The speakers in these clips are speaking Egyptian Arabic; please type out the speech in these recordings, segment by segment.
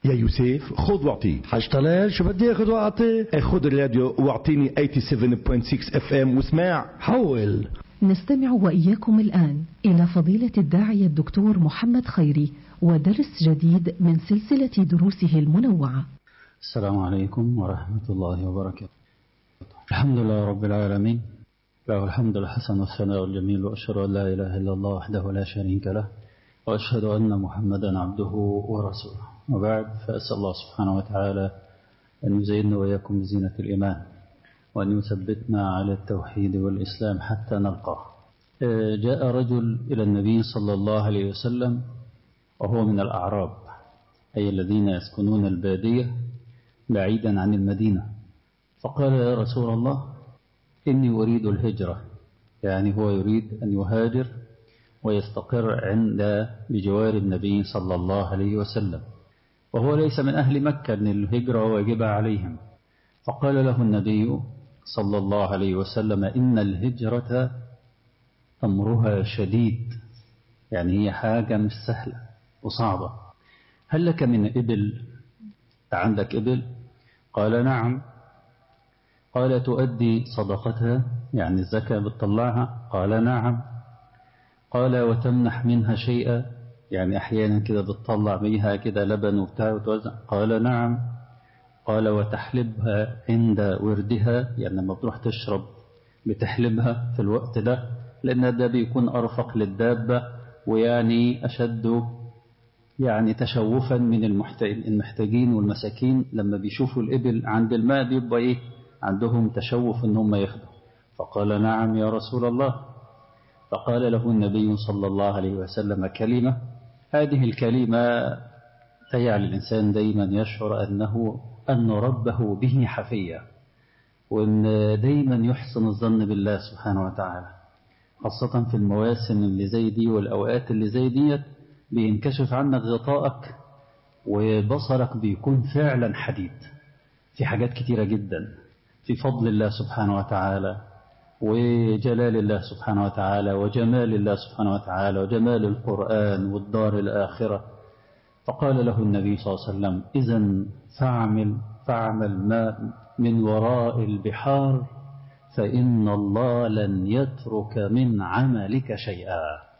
يا يوسف خذ واعطي حاج طلال شو بدي اخذ واعطي إيه، خذ الراديو واعطيني 87.6 اف ام واسمع حول نستمع وإياكم الآن إلى فضيلة الداعية الدكتور محمد خيري ودرس جديد من سلسلة دروسه المنوعة السلام عليكم ورحمة الله وبركاته الحمد لله رب العالمين له الحمد الحسن والثناء الجميل وأشهد أن لا إله إلا الله وحده لا شريك له وأشهد أن محمدا عبده ورسوله وبعد فأسأل الله سبحانه وتعالى أن يزيننا وإياكم بزينة الإيمان وأن يثبتنا على التوحيد والإسلام حتى نلقاه آه، جاء رجل إلى النبي صلى الله عليه وسلم وهو من الأعراب أي الذين يسكنون البادية بعيدا عن المدينة فقال يا رسول الله إني أريد الهجرة يعني هو يريد أن يهاجر ويستقر عند بجوار النبي صلى الله عليه وسلم وهو ليس من أهل مكة أن الهجرة واجبة عليهم فقال له النبي صلى الله عليه وسلم إن الهجرة أمرها شديد يعني هي حاجة مش سهلة وصعبة هل لك من إبل عندك إبل قال نعم قال تؤدي صدقتها يعني الزكاة بتطلعها قال نعم قال وتمنح منها شيئا يعني أحيانا كده بتطلع بيها كده لبن وبتاع وتوزع قال نعم قال وتحلبها عند وردها يعني لما بتروح تشرب بتحلبها في الوقت ده لأن ده بيكون أرفق للدابة ويعني أشد يعني تشوفا من المحتاجين والمساكين لما بيشوفوا الإبل عند الماء بيبقى إيه عندهم تشوف إن هم ياخدوا فقال نعم يا رسول الله فقال له النبي صلى الله عليه وسلم كلمة هذه الكلمة تجعل الإنسان دايما يشعر أنه أن ربه به حفية وأن دايما يحسن الظن بالله سبحانه وتعالى خاصة في المواسم اللي زي دي والأوقات اللي زي ديت بينكشف عنك غطائك وبصرك بيكون فعلا حديد في حاجات كتيرة جدا في فضل الله سبحانه وتعالى وجلال الله سبحانه وتعالى وجمال الله سبحانه وتعالى وجمال القرآن والدار الآخرة فقال له النبي صلى الله عليه وسلم إذا فاعمل فاعمل ما من وراء البحار فإن الله لن يترك من عملك شيئا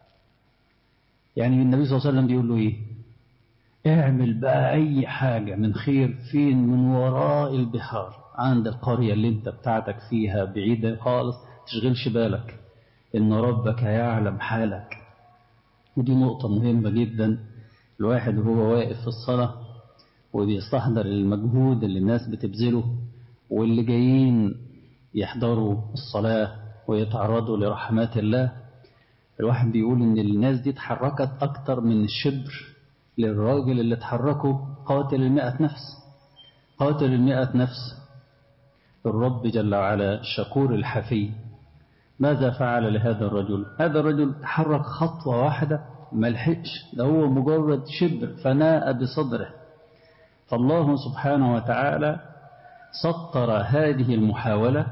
يعني النبي صلى الله عليه وسلم بيقول له إيه اعمل بقى أي حاجة من خير فين من وراء البحار عند القرية اللي انت بتاعتك فيها بعيدة خالص تشغلش بالك إن ربك يعلم حالك ودي نقطة مهمة جدا الواحد وهو واقف في الصلاة وبيستحضر المجهود اللي الناس بتبذله واللي جايين يحضروا الصلاة ويتعرضوا لرحمات الله الواحد بيقول إن الناس دي اتحركت أكتر من الشبر للراجل اللي اتحركوا قاتل المئة نفس قاتل المئة نفس الرب جل وعلا الشكور الحفي ماذا فعل لهذا الرجل هذا الرجل تحرك خطوة واحدة ما لحقش ده هو مجرد شبر فناء بصدره فالله سبحانه وتعالى سطر هذه المحاولة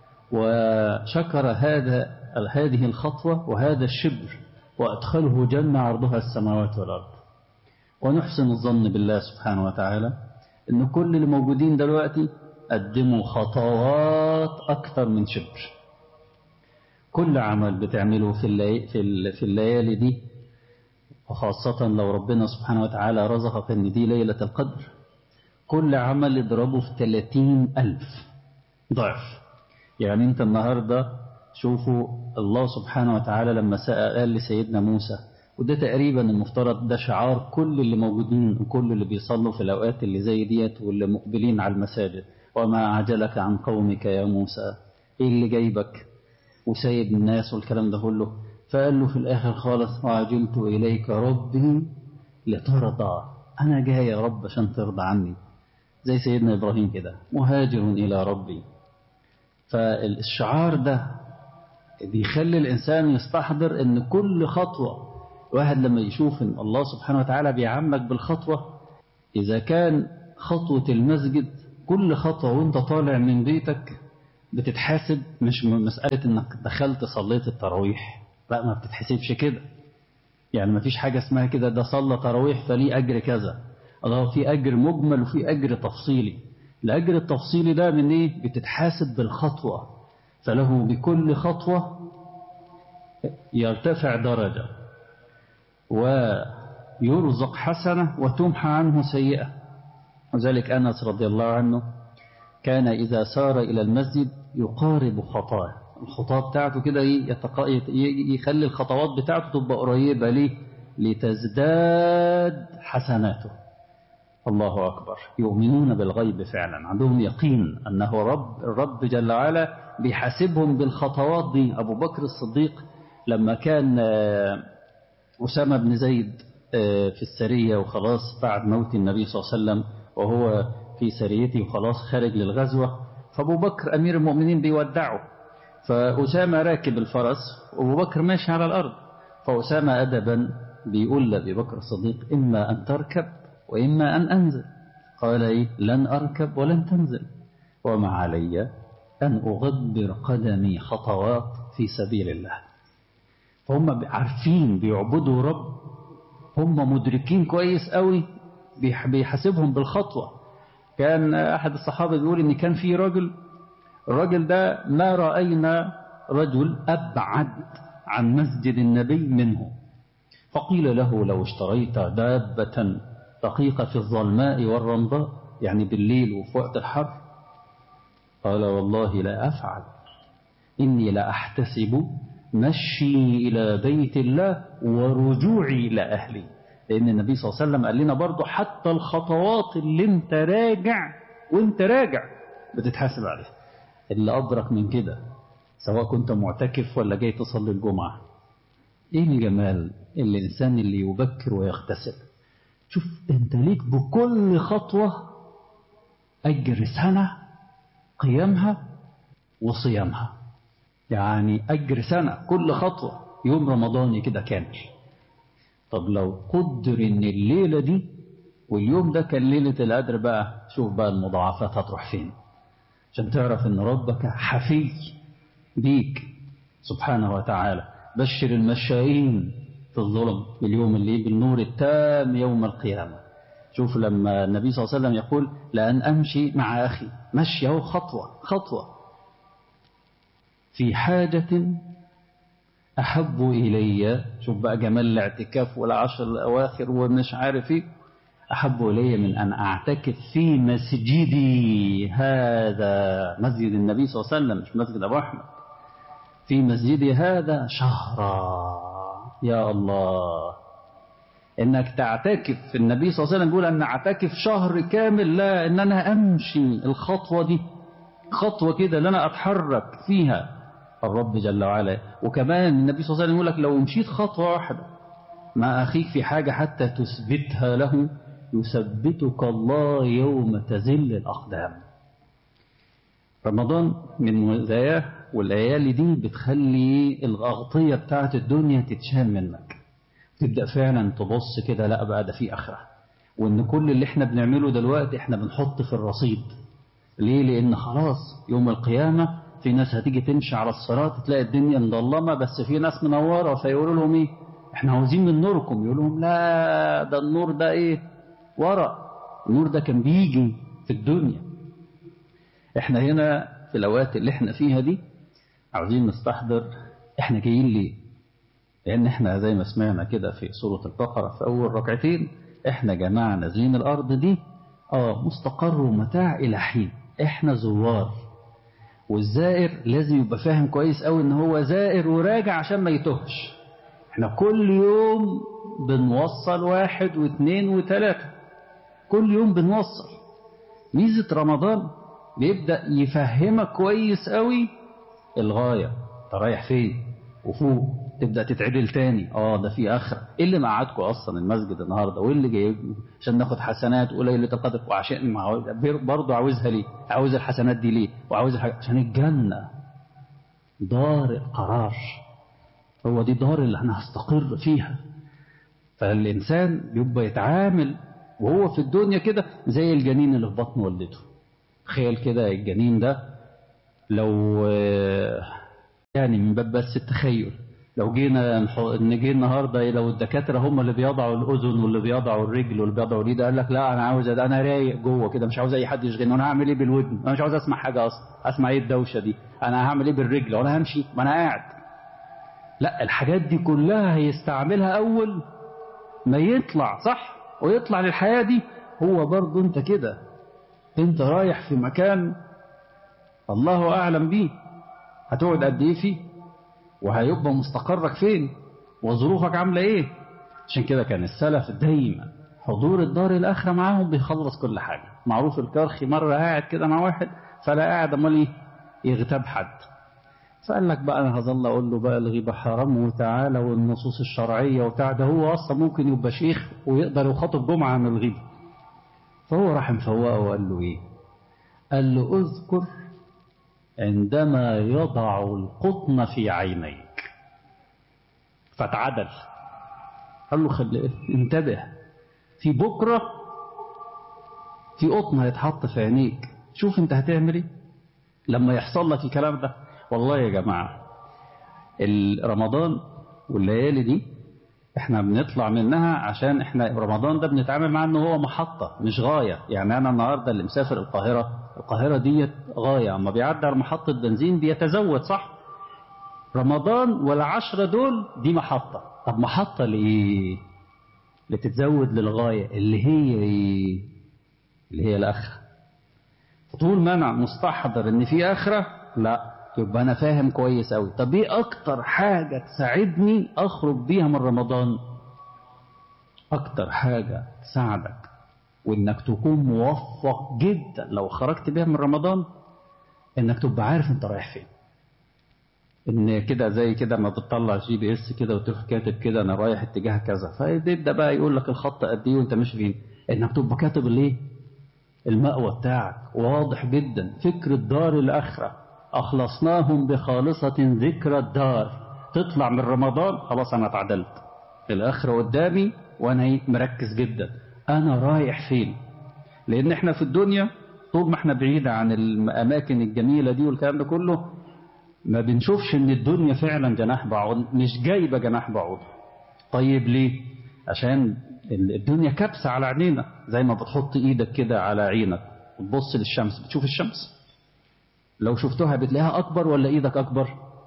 وشكر هذا هذه الخطوة وهذا الشبر وأدخله جنة عرضها السماوات والأرض ونحسن الظن بالله سبحانه وتعالى إن كل اللي موجودين دلوقتي قدموا خطوات أكثر من شبر كل عمل بتعمله في اللي في في الليالي دي وخاصة لو ربنا سبحانه وتعالى رزقك إن دي ليلة القدر كل عمل اضربه في 30 ألف ضعف يعني أنت النهاردة شوفوا الله سبحانه وتعالى لما سأل قال لسيدنا موسى وده تقريبا المفترض ده شعار كل اللي موجودين وكل اللي بيصلوا في الأوقات اللي زي ديت واللي مقبلين على المساجد وما عجلك عن قومك يا موسى ايه اللي جايبك وسايب الناس والكلام ده كله فقال له في الآخر خالص وعجلت إليك ربي لترضى أنا جاي يا رب عشان ترضى عني زي سيدنا إبراهيم كده مهاجر إلى ربي فالشعار ده بيخلي الإنسان يستحضر أن كل خطوة الواحد لما يشوف أن الله سبحانه وتعالى بيعمك بالخطوة إذا كان خطوة المسجد كل خطوة وانت طالع من بيتك بتتحاسب مش مسألة انك دخلت صليت التراويح لا ما بتتحسبش كده يعني ما فيش حاجة اسمها كده ده صلى تراويح فليه أجر كذا الله في أجر مجمل وفي أجر تفصيلي الأجر التفصيلي ده من إيه بتتحاسب بالخطوة فله بكل خطوة يرتفع درجة ويرزق حسنة وتمحى عنه سيئة وذلك أنس رضي الله عنه كان إذا سار إلى المسجد يقارب خطاه الخطوات بتاعته كده يخلي الخطوات بتاعته تبقى قريبة ليه لتزداد حسناته الله أكبر يؤمنون بالغيب فعلا عندهم يقين أنه رب الرب جل وعلا بيحاسبهم بالخطوات دي أبو بكر الصديق لما كان أسامة بن زيد في السرية وخلاص بعد موت النبي صلى الله عليه وسلم وهو في سريته وخلاص خارج للغزوة فأبو بكر أمير المؤمنين بيودعه فأسامة راكب الفرس وأبو بكر ماشي على الأرض فأسامة أدبا بيقول لأبي بكر الصديق إما أن تركب وإما أن أنزل قال إيه لن أركب ولن تنزل وما علي أن أغبر قدمي خطوات في سبيل الله فهم عارفين بيعبدوا رب هم مدركين كويس قوي بيحاسبهم بالخطوة كان أحد الصحابة بيقول إن كان في رجل الرجل ده ما رأينا رجل أبعد عن مسجد النبي منه فقيل له لو اشتريت دابة دقيقة في الظلماء والرمضاء يعني بالليل وفي وقت الحر قال والله لا أفعل إني لأحتسب مشي إلى بيت الله ورجوعي إلى أهلي لأن النبي صلى الله عليه وسلم قال لنا برضه حتى الخطوات اللي انت راجع وانت راجع بتتحاسب عليها اللي أدرك من كده سواء كنت معتكف ولا جاي تصلي الجمعة ايه الجمال الإنسان اللي يبكر ويغتسل شوف انت ليك بكل خطوة أجر سنة قيامها وصيامها يعني أجر سنة كل خطوة يوم رمضاني كده كامل طب لو قدر ان الليلة دي واليوم ده كان ليلة القدر بقى شوف بقى المضاعفات هتروح فين عشان تعرف ان ربك حفي بيك سبحانه وتعالى بشر المشائين في الظلم باليوم اللي بالنور التام يوم القيامة شوف لما النبي صلى الله عليه وسلم يقول لأن أمشي مع أخي مشي أهو خطوة خطوة في حاجة أحب إلي شوف بقى جمال الاعتكاف والعشر الأواخر ومش عارف إيه أحب إلي من أن أعتكف في مسجدي هذا مسجد النبي صلى الله عليه وسلم مش مسجد أبو أحمد في مسجدي هذا شهرا يا الله انك تعتكف النبي صلى الله عليه وسلم بيقول ان اعتكف شهر كامل لا ان انا امشي الخطوة دي خطوة كده اللي انا اتحرك فيها الرب جل وعلا وكمان النبي صلى الله عليه وسلم يقول لك لو مشيت خطوة واحدة مع اخيك في حاجة حتى تثبتها له يثبتك الله يوم تزل الاقدام رمضان من مزاياه والليالي دي بتخلي الأغطية بتاعت الدنيا تتشال منك تبدأ فعلا تبص كده لا بقى ده في آخرة وإن كل اللي احنا بنعمله دلوقتي احنا بنحط في الرصيد ليه لأن خلاص يوم القيامة في ناس هتيجي تمشي على الصراط تلاقي الدنيا مظلمة بس في ناس منورة فيقولوا لهم ايه احنا عاوزين من نوركم يقول لهم لا ده النور ده ايه ورق النور ده كان بيجي في الدنيا احنا هنا في الأوقات اللي احنا فيها دي عاوزين نستحضر احنا جايين ليه لان احنا زي ما سمعنا كده في سورة البقرة في اول ركعتين احنا جماعة نازلين الارض دي اه مستقر ومتاع الى حين احنا زوار والزائر لازم يبقى فاهم كويس قوي ان هو زائر وراجع عشان ما يتهش احنا كل يوم بنوصل واحد واثنين وثلاثة كل يوم بنوصل ميزة رمضان بيبدأ يفهمك كويس قوي الغاية انت رايح فين وفوق تبدأ تتعدل تاني اه ده في آخرة ايه اللي مقعدكم أصلا المسجد النهاردة وايه اللي جايبكم عشان ناخد حسنات وليلة القدر وعشان برضه عاوزها ليه عاوز الحسنات دي ليه وعاوز الح... عشان الجنة دار القرار هو دي دار اللي انا هستقر فيها فالإنسان بيبقى يتعامل وهو في الدنيا كده زي الجنين اللي في بطن والدته تخيل كده الجنين ده لو يعني من باب بس التخيل لو جينا نجي النهارده لو الدكاتره هم اللي بيضعوا الاذن واللي بيضعوا الرجل واللي بيضعوا اليد قال لك لا انا عاوز انا رايق جوه كده مش عاوز اي حد يشغلني انا هعمل ايه بالودن انا مش عاوز اسمع حاجه اصلا اسمع ايه الدوشه دي انا هعمل ايه بالرجل وانا همشي ما انا قاعد لا الحاجات دي كلها هيستعملها اول ما يطلع صح ويطلع للحياه دي هو برضه انت كده انت رايح في مكان الله اعلم بيه هتقعد قد ايه فيه وهيبقى مستقرك فين وظروفك عامله ايه عشان كده كان السلف دايما حضور الدار الاخره معاهم بيخلص كل حاجه معروف الكرخي مره قاعد كده مع واحد فلا قاعد امال ايه يغتاب حد فقال لك بقى انا هظل اقول له بقى الغيبه حرام وتعالى والنصوص الشرعيه وبتاع ده هو اصلا ممكن يبقى شيخ ويقدر يخاطب جمعه عن الغيبه فهو راح مفوقه وقال له ايه قال له اذكر عندما يضع القطن في عينيك فتعدل قال له خلي انتبه في بكرة في قطن هيتحط في عينيك شوف انت هتعمل ايه لما يحصل لك الكلام ده والله يا جماعة رمضان والليالي دي احنا بنطلع منها عشان احنا رمضان ده بنتعامل معاه انه هو محطة مش غاية يعني انا النهاردة اللي مسافر القاهرة القاهرة ديت غاية اما بيعدي على محطة بنزين بيتزود صح رمضان والعشرة دول دي محطة طب محطة لإيه لتتزود للغاية اللي هي إيه اللي هي الآخرة طول ما أنا مستحضر إن في آخرة لا يبقى أنا فاهم كويس أوي طب إيه أكتر حاجة تساعدني أخرج بيها من رمضان أكتر حاجة تساعدك وإنك تكون موفق جدا لو خرجت بيها من رمضان إنك تبقى عارف أنت رايح فين ان كده زي كده ما بتطلع جي بي اس كده وتروح كاتب كده انا رايح اتجاه كذا فيبدا بقى يقول لك الخط قد ايه وانت ماشي فين انك تبقى كاتب الايه المأوى بتاعك واضح جدا فكر الدار الاخره اخلصناهم بخالصه ذكرى الدار تطلع من رمضان خلاص انا اتعدلت الاخره قدامي وانا مركز جدا انا رايح فين لان احنا في الدنيا طول ما احنا بعيد عن الاماكن الجميله دي والكلام ده كله ما بنشوفش ان الدنيا فعلا جناح بعوض مش جايبه جناح بعوض طيب ليه عشان الدنيا كبسه على عينينا زي ما بتحط ايدك كده على عينك وتبص للشمس بتشوف الشمس لو شفتها بتلاقيها اكبر ولا ايدك اكبر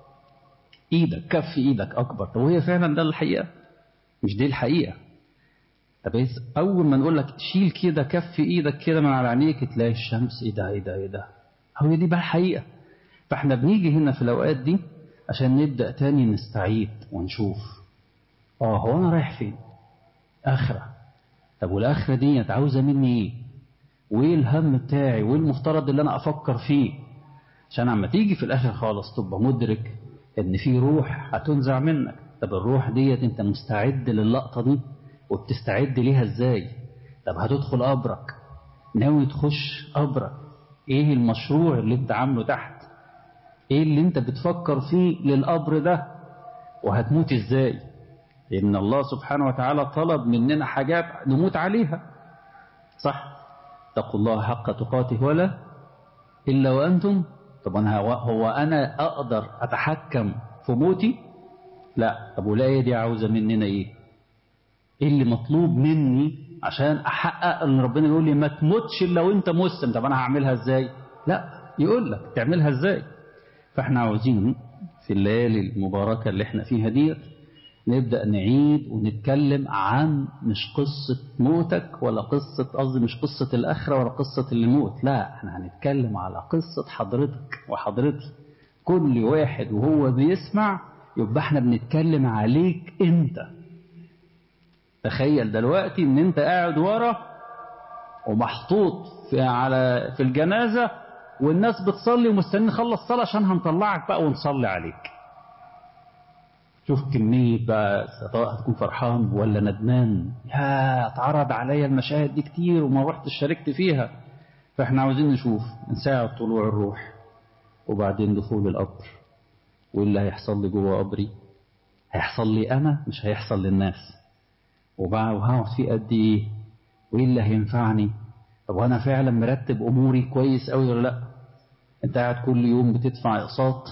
ايدك كف ايدك اكبر طب وهي فعلا ده الحقيقه مش دي الحقيقه طب اول ما نقول لك شيل كده كف ايدك كده من على عينيك تلاقي الشمس ايه ده ايه ده ايه ده هو دي بقى الحقيقه فاحنا بنيجي هنا في الأوقات دي عشان نبدأ تاني نستعيد ونشوف اه هو أنا رايح فين آخرة طب والآخرة دي عاوزة مني إيه وإيه الهم بتاعي وإيه المفترض اللي أنا أفكر فيه عشان عما تيجي في الآخر خالص تبقى مدرك إن في روح هتنزع منك طب الروح ديت أنت مستعد للقطة دي وبتستعد ليها إزاي طب هتدخل قبرك ناوي تخش قبرك إيه المشروع اللي أنت عامله تحت ايه اللي انت بتفكر فيه للقبر ده وهتموت ازاي لان الله سبحانه وتعالى طلب مننا حاجات نموت عليها صح اتقوا الله حق تقاته ولا الا وانتم طب انا هو انا اقدر اتحكم في موتي لا طب والايه دي عاوزه مننا ايه ايه اللي مطلوب مني عشان احقق ان ربنا يقول لي ما تموتش الا وانت مسلم طب انا هعملها ازاي لا يقول لك تعملها ازاي فاحنا عاوزين في الليالي المباركة اللي احنا فيها دي نبدأ نعيد ونتكلم عن مش قصة موتك ولا قصة قصدي مش قصة الآخرة ولا قصة الموت لا احنا هنتكلم على قصة حضرتك وحضرتي كل واحد وهو بيسمع يبقى احنا بنتكلم عليك انت تخيل دلوقتي ان انت قاعد ورا ومحطوط في على في الجنازه والناس بتصلي ومستنيين نخلص صلاة عشان هنطلعك بقى ونصلي عليك شوف كمية بقى سواء هتكون فرحان ولا ندمان يا اتعرض عليا المشاهد دي كتير وما رحت شاركت فيها فاحنا عاوزين نشوف من ساعة طلوع الروح وبعدين دخول القبر وايه اللي هيحصل لي جوه قبري هيحصل لي انا مش هيحصل للناس وبقى وهقعد فيه قد ايه وايه اللي هينفعني طب وانا فعلا مرتب اموري كويس قوي ولا لا انت قاعد كل يوم بتدفع اقساط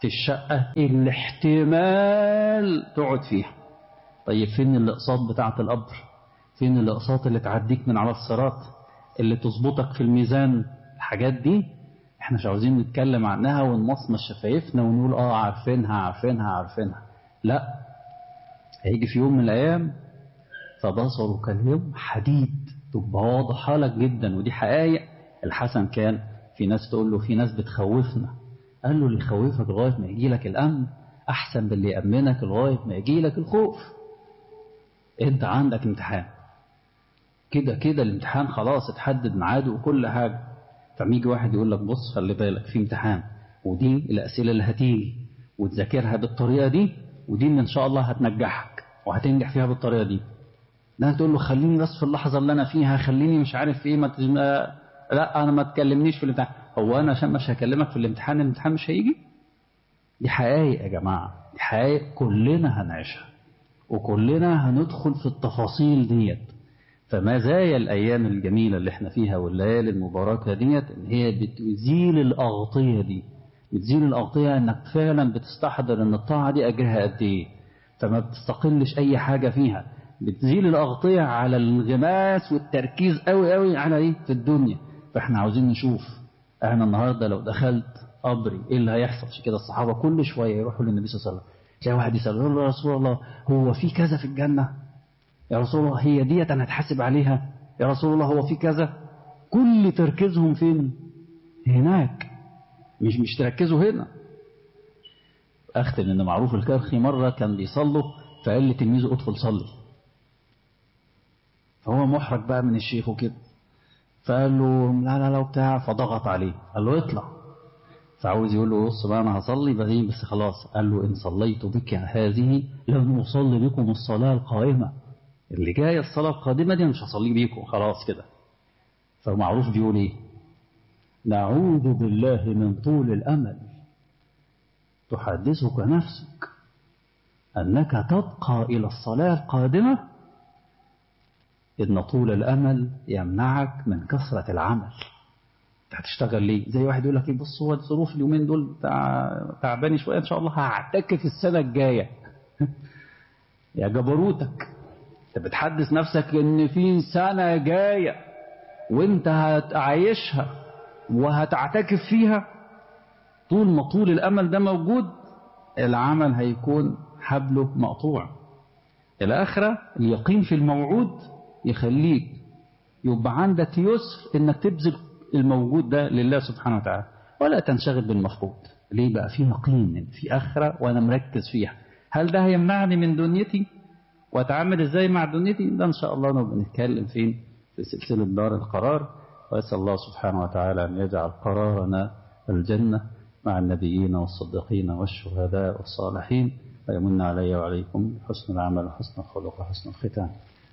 في الشقة اللي احتمال تقعد فيها طيب فين الأقساط بتاعة القبر فين الأقساط اللي تعديك من على الصراط اللي تظبطك في الميزان الحاجات دي احنا مش عاوزين نتكلم عنها ونمصمص شفايفنا ونقول اه عارفينها عارفينها عارفينها لا هيجي في يوم من الأيام فبصرك اليوم حديد تبقى واضحة لك جدا ودي حقائق الحسن كان في ناس تقول له في ناس بتخوفنا قال له اللي يخوفك لغاية ما يجي لك الأمن أحسن باللي يأمنك لغاية ما يجي لك الخوف أنت عندك امتحان كده كده الامتحان خلاص اتحدد ميعاده وكل حاجة فميجي واحد يقول لك بص خلي بالك في امتحان ودي الأسئلة اللي هتيجي وتذاكرها بالطريقة دي ودي اللي إن شاء الله هتنجحك وهتنجح فيها بالطريقة دي ده تقول له خليني بس في اللحظة اللي أنا فيها خليني مش عارف إيه ما تجم... لا أنا ما تكلمنيش في الامتحان هو أنا عشان مش هكلمك في الامتحان الامتحان مش هيجي دي حقائق يا جماعة دي حقائق كلنا هنعيشها وكلنا هندخل في التفاصيل ديت فما زايا الأيام الجميلة اللي احنا فيها والليالي المباركة ديت إن هي بتزيل الأغطية دي بتزيل الأغطية إنك فعلا بتستحضر إن الطاعة دي أجرها قد إيه فما بتستقلش أي حاجة فيها بتزيل الأغطية على الانغماس والتركيز قوي قوي على إيه في الدنيا فإحنا عاوزين نشوف أنا النهاردة لو دخلت قبري إيه اللي هيحصل عشان كده الصحابة كل شوية يروحوا للنبي صلى الله عليه وسلم تلاقي واحد يسأل يا رسول الله هو في كذا في الجنة يا رسول الله هي ديت أنا هتحاسب عليها يا رسول الله هو في كذا كل تركيزهم فين هناك مش مش تركزوا هنا أختم إن معروف الكرخي مرة كان بيصلوا فقال لتلميذه ادخل صلي فهو محرج بقى من الشيخ وكده فقال له لا لا لا بتاع فضغط عليه قال له اطلع فعاوز يقول له بص بقى انا هصلي بس بس خلاص قال له ان صليت بك هذه لن اصلي بكم الصلاه القائمه اللي جايه الصلاه القادمه دي مش هصلي بيكم خلاص كده فمعروف بيقول ايه نعوذ بالله من طول الامل تحدثك نفسك انك تبقى الى الصلاه القادمه إن طول الأمل يمنعك من كثرة العمل هتشتغل ليه زي واحد يقول لك ايه بص هو الظروف اليومين دول تعباني شويه ان شاء الله هعتكف السنه الجايه يا جبروتك انت بتحدث نفسك ان في سنه جايه وانت هتعيشها وهتعتكف فيها طول ما طول الامل ده موجود العمل هيكون حبله مقطوع الاخره اليقين في الموعود يخليك يبقى عندك يسر انك تبذل الموجود ده لله سبحانه وتعالى ولا تنشغل بالمفقود ليه بقى في يقين في اخره وانا مركز فيها هل ده هيمنعني من دنيتي واتعامل ازاي مع دنيتي ده ان شاء الله نبقى نتكلم فين في سلسله دار القرار واسال الله سبحانه وتعالى ان يجعل قرارنا الجنه مع النبيين والصديقين والشهداء والصالحين ويمن علي وعليكم حسن العمل وحسن الخلق وحسن الختام